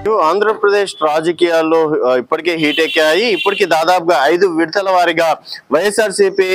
ఆంధ్రప్రదేశ్ రాజకీయాల్లో ఆ, ఇప్పటికే హీట్ ఎక్కాయి ఇప్పటికి దాదాపుగా ఐదు విడతల వారిగా వైఎస్ఆర్సీపీ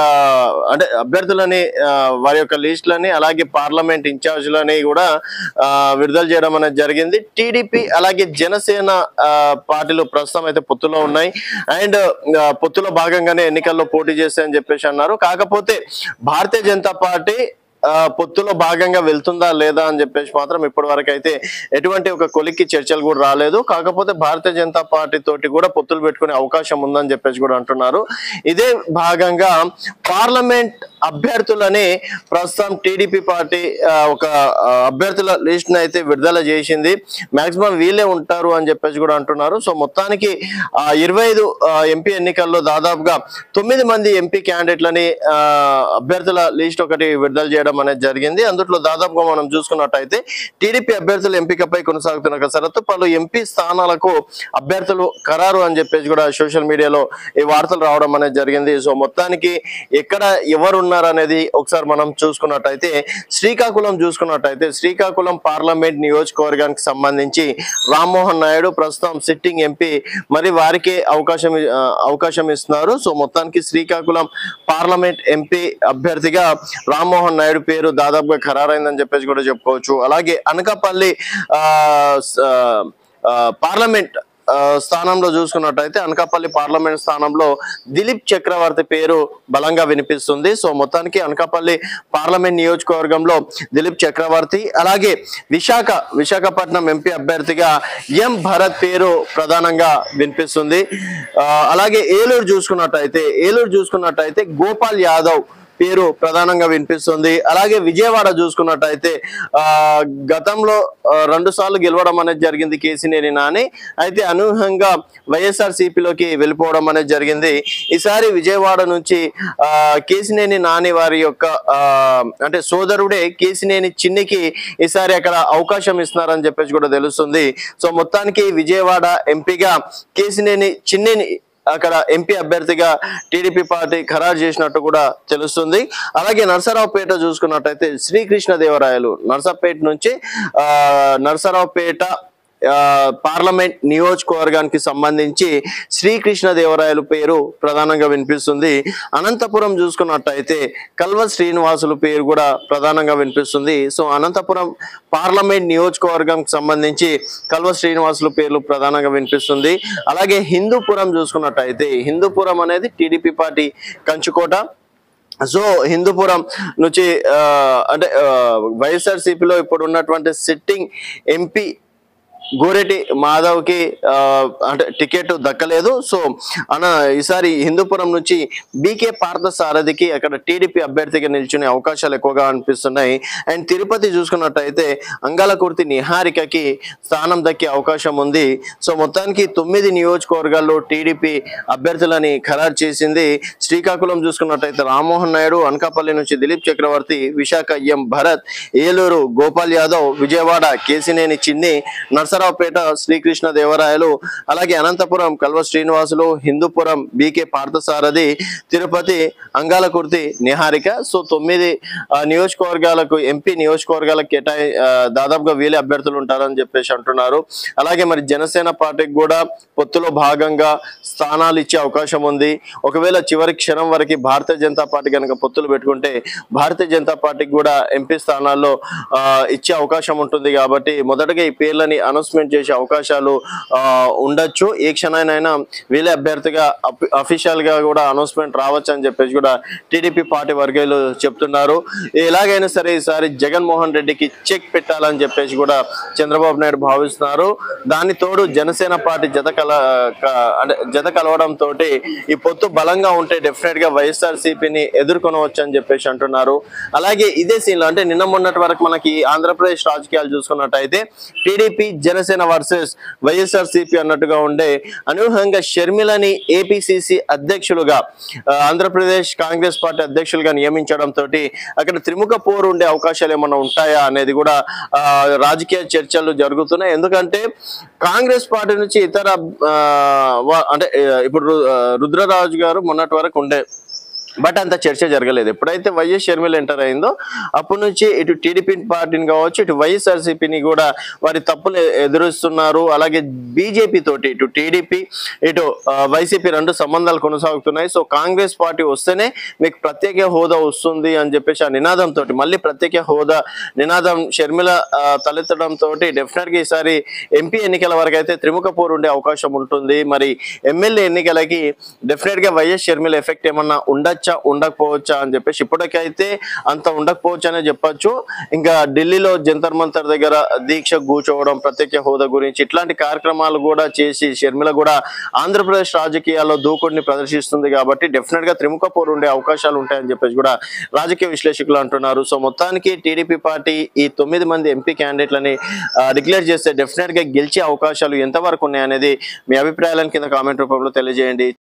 అంటే అభ్యర్థులని ఆ, వారి యొక్క లిస్టులని అలాగే పార్లమెంట్ ఇన్ఛార్జీలని కూడా ఆ, విడుదల చేయడం అనేది జరిగింది టీడీపీ అలాగే జనసేన ఆ, పార్టీలు ప్రస్తుతం అయితే పొత్తులో ఉన్నాయి అండ్ ఆ, పొత్తులో భాగంగానే ఎన్నికల్లో పోటీ చేస్తాయని చెప్పేసి అన్నారు కాకపోతే భారతీయ జనతా పార్టీ ఆ, పొత్తులో భాగంగా వెళ్తుందా లేదా అని చెప్పేసి మాత్రం ఇప్పటి వరకు అయితే ఎటువంటి ఒక కొలిక్కి చర్చలు కూడా రాలేదు కాకపోతే భారతీయ జనతా పార్టీ తోటి కూడా పొత్తులు పెట్టుకునే అవకాశం ఉందని చెప్పేసి కూడా అంటున్నారు ఇదే భాగంగా పార్లమెంట్ అభ్యర్థులని ప్రస్తుతం టీడీపీ పార్టీ ఆ, ఒక ఆ, అభ్యర్థుల లిస్ట్ ని అయితే విడుదల చేసింది మాక్సిమం వీళ్ళే ఉంటారు అని చెప్పేసి కూడా అంటున్నారు సో మొత్తానికి ఆ, ఇరవై ఐదు ఎంపీ ఎన్నికల్లో దాదాపుగా తొమ్మిది మంది ఎంపీ క్యాండిడేట్లని ఆ, అభ్యర్థుల లిస్ట్ ఒకటి విడుదల చేయడం అనేది జరిగింది అందులో దాదాపుగా మనం చూసుకున్నట్టయితే టీడీపీ అభ్యర్థుల ఎంపికపై కొనసాగుతున్న కసరత్తు పలు ఎంపీ స్థానాలకు అభ్యర్థులు ఖరారు అని చెప్పేసి కూడా సోషల్ మీడియాలో ఈ వార్తలు రావడం అనేది జరిగింది సో మొత్తానికి ఎక్కడ ఎవరు ఉన్నారు అనేది ఒకసారి మనం చూసుకున్నట్టయితే శ్రీకాకుళం చూసుకున్నట్టయితే శ్రీకాకుళం పార్లమెంట్ నియోజకవర్గానికి సంబంధించి రామ్మోహన్ నాయుడు ప్రస్తుతం సిట్టింగ్ ఎంపీ మరి వారికి అవకాశం ఇ- ఆ, అవకాశం ఇస్తున్నారు సో మొత్తానికి శ్రీకాకుళం పార్లమెంట్ ఎంపీ అభ్యర్థిగా రామ్మోహన్ నాయుడు పేరు దాదాపుగా ఖరారైందని చెప్పేసి కూడా చెప్పుకోవచ్చు అలాగే అనకాపల్లి ఆ, స- ఆ, పార్లమెంట్ ఆ, స్థానంలో చూసుకున్నట్టయితే అనకాపల్లి పార్లమెంట్ స్థానంలో దిలీప్ చక్రవర్తి పేరు బలంగా వినిపిస్తుంది సో మొత్తానికి అనకాపల్లి పార్లమెంట్ నియోజకవర్గంలో దిలీప్ చక్రవర్తి అలాగే విశాఖ విశాఖపట్నం ఎంపీ అభ్యర్థిగా ఎం భరత్ పేరు ప్రధానంగా వినిపిస్తుంది ఆ, అలాగే ఏలూరు చూసుకున్నట్టయితే ఏలూరు చూసుకున్నట్టయితే గోపాల్ యాదవ్ పేరు ప్రధానంగా వినిపిస్తుంది అలాగే విజయవాడ చూసుకున్నట్టయితే ఆ గతంలో ఆ, రెండు సార్లు గెలవడం అనేది జరిగింది కేసినేని నాని అయితే అనూహ్యంగా వైఎస్ఆర్ సిపిలోకి వెళ్ళిపోవడం అనేది జరిగింది ఈసారి విజయవాడ నుంచి ఆ కేసినేని నాని వారి యొక్క ఆ అంటే సోదరుడే కేసినేని చిన్నికి ఈసారి అక్కడ అవకాశం ఇస్తున్నారని చెప్పేసి కూడా తెలుస్తుంది సో మొత్తానికి విజయవాడ ఎంపీగా కేసినేని చిన్నిని అక్కడ ఎంపీ అభ్యర్థిగా టీడీపీ పార్టీ ఖరారు చేసినట్టు కూడా తెలుస్తుంది అలాగే నరసరావుపేట చూసుకున్నట్టయితే శ్రీకృష్ణదేవరాయలు నరసరావుపేట నుంచి ఆ నరసరావుపేట ఆ, పార్లమెంట్ నియోజకవర్గానికి సంబంధించి శ్రీకృష్ణదేవరాయలు పేరు ప్రధానంగా వినిపిస్తుంది అనంతపురం చూసుకున్నట్టయితే కల్వ శ్రీనివాసులు పేరు కూడా ప్రధానంగా వినిపిస్తుంది సో అనంతపురం పార్లమెంట్ నియోజకవర్గంకి సంబంధించి కల్వ శ్రీనివాసులు పేర్లు ప్రధానంగా వినిపిస్తుంది అలాగే హిందూపురం చూసుకున్నట్టయితే హిందూపురం అనేది టీడీపీ పార్టీ కంచుకోట సో హిందూపురం నుంచి ఆ, అంటే వైఎస్ఆర్ సిపిలో ఇప్పుడు ఉన్నటువంటి సిట్టింగ్ ఎంపీ గోరెటి మాధవ్ కి అంటే టికెట్ దక్కలేదు సో అన ఈసారి హిందూపురం నుంచి బీకే పార్థ సారథికి అక్కడ టీడీపీ అభ్యర్థిగా నిల్చునే అవకాశాలు ఎక్కువగా అనిపిస్తున్నాయి అండ్ తిరుపతి చూసుకున్నట్టయితే అంగాలకుర్తి నిహారికకి స్థానం దక్కే అవకాశం ఉంది సో మొత్తానికి తొమ్మిది నియోజకవర్గాల్లో టీడీపీ అభ్యర్థులని ఖరారు చేసింది శ్రీకాకుళం చూసుకున్నట్టయితే రామ్మోహన్ నాయుడు అనకాపల్లి నుంచి దిలీప్ చక్రవర్తి విశాఖ ఎం భరత్ ఏలూరు గోపాల్ యాదవ్ విజయవాడ కేసినేని చిన్ని నర్సరావుపేట శ్రీకృష్ణ దేవరాయలు అలాగే అనంతపురం కల్వ శ్రీనివాసులు హిందూపురం బీకే పార్థసారథి తిరుపతి అంగాలకుర్తి నిహారిక సో తొమ్మిది ఆ, నియోజకవర్గాలకు ఎంపీ నియోజకవర్గాలకు కేటాయి ఆ, దాదాపుగా వీలే అభ్యర్థులు ఉంటారని చెప్పేసి అంటున్నారు అలాగే మరి జనసేన పార్టీకి కూడా పొత్తులో భాగంగా స్థానాలు ఇచ్చే అవకాశం ఉంది ఒకవేళ చివరి క్షణం వరకు భారతీయ జనతా పార్టీ కనుక పొత్తులు పెట్టుకుంటే భారతీయ జనతా పార్టీకి కూడా ఎంపీ స్థానాల్లో ఆ, ఇచ్చే అవకాశం ఉంటుంది కాబట్టి మొదటగా ఈ పేర్లని అనౌన్స్మెంట్ చేసే అవకాశాలు ఆ, ఉండొచ్చు ఏ క్షణానైనా వీళ్ళే అభ్యర్థిగా అఫీషియల్ గా కూడా అనౌన్స్మెంట్ రావచ్చు అని చెప్పేసి కూడా టీడీపీ పార్టీ వర్గాలు చెప్తున్నారు ఎలాగైనా సరే ఈసారి జగన్మోహన్ రెడ్డికి చెక్ పెట్టాలని చెప్పేసి కూడా చంద్రబాబు నాయుడు భావిస్తున్నారు దాని తోడు జనసేన పార్టీ జత కల క- అంటే జత కలవడం తోటి ఈ పొత్తు బలంగా ఉంటే డెఫినెట్ గా వైఎస్ఆర్ సిపిని ఎదుర్కొనవచ్చు అని చెప్పేసి అంటున్నారు అలాగే ఇదే సీన్ లో అంటే నిన్న మొన్నటి వరకు మనకి ఆంధ్రప్రదేశ్ రాజకీయాలు చూసుకున్నట్టయితే TDP Janasena versus YSR CP అన్నట్టుగా ఉండే అనూహ్యంగా షర్మిలని ఏపీసీసీ అధ్యక్షులుగా ఆ, ఆంధ్రప్రదేశ్ కాంగ్రెస్ పార్టీ అధ్యక్షులుగా నియమించడం తోటి అక్కడ త్రిముఖ పోరు ఉండే అవకాశాలు ఏమన్నా ఉంటాయా అనేది కూడా ఆ, రాజకీయ చర్చలు జరుగుతున్నాయి ఎందుకంటే కాంగ్రెస్ పార్టీ నుంచి ఇతర ఆ, వా- అంటే ఆ, ఇప్పుడు రు- ఆ, రుద్రరాజు గారు మొన్నటి వరకు ఉండే బట్ అంత చర్చ జరగలేదు ఎప్పుడైతే వైఎస్ షర్మిల ఎంటర్ అయిందో అప్పటి నుంచి ఇటు టీడీపీ పార్టీని కావచ్చు ఇటు వైఎస్ఆర్సీపీని కూడా వారి తప్పులు ఎదురుస్తున్నారు అలాగే బీజేపీ తోటి ఇటు టీడీపీ ఇటు ఆ, వైసీపీ రెండు సంబంధాలు కొనసాగుతున్నాయి సో కాంగ్రెస్ పార్టీ వస్తేనే మీకు ప్రత్యేక హోదా వస్తుంది అని చెప్పేసి ఆ నినాదం తోటి మళ్ళీ ప్రత్యేక హోదా నినాదం షర్మిల ఆ, తలెత్తడం తోటి డెఫినెట్ గా ఈసారి ఎంపీ ఎన్నికల వరకు అయితే త్రిముఖ పోరు ఉండే అవకాశం ఉంటుంది మరి ఎమ్మెల్యే ఎన్నికలకి డెఫినెట్ గా వైఎస్ షర్మిల ఎఫెక్ట్ ఏమన్నా ఉండొచ్చా ఉండకపోవచ్చా అని చెప్పేసి ఇప్పటికైతే అంత ఉండకపోవచ్చు అనే చెప్పొచ్చు ఇంకా ఢిల్లీలో జంతర్ మంతర్ దగ్గర దీక్ష కూర్చోవడం ప్రత్యేక హోదా గురించి ఇట్లాంటి కార్యక్రమాలు కూడా చేసి షర్మిల కూడా ఆంధ్రప్రదేశ్ రాజకీయాల్లో దూకుడిని ప్రదర్శిస్తుంది కాబట్టి డెఫినెట్ గా త్రిముఖ పోరు ఉండే అవకాశాలు ఉంటాయని చెప్పేసి కూడా రాజకీయ విశ్లేషకులు అంటున్నారు సో మొత్తానికి టీడీపీ పార్టీ ఈ తొమ్మిది మంది ఎంపీ క్యాండిడేట్లని డిక్లేర్ చేస్తే డెఫినెట్ గా గెలిచే అవకాశాలు ఎంతవరకు ఉన్నాయనేది మీ అభిప్రాయాలను కింద కామెంట్ రూపంలో తెలియజేయండి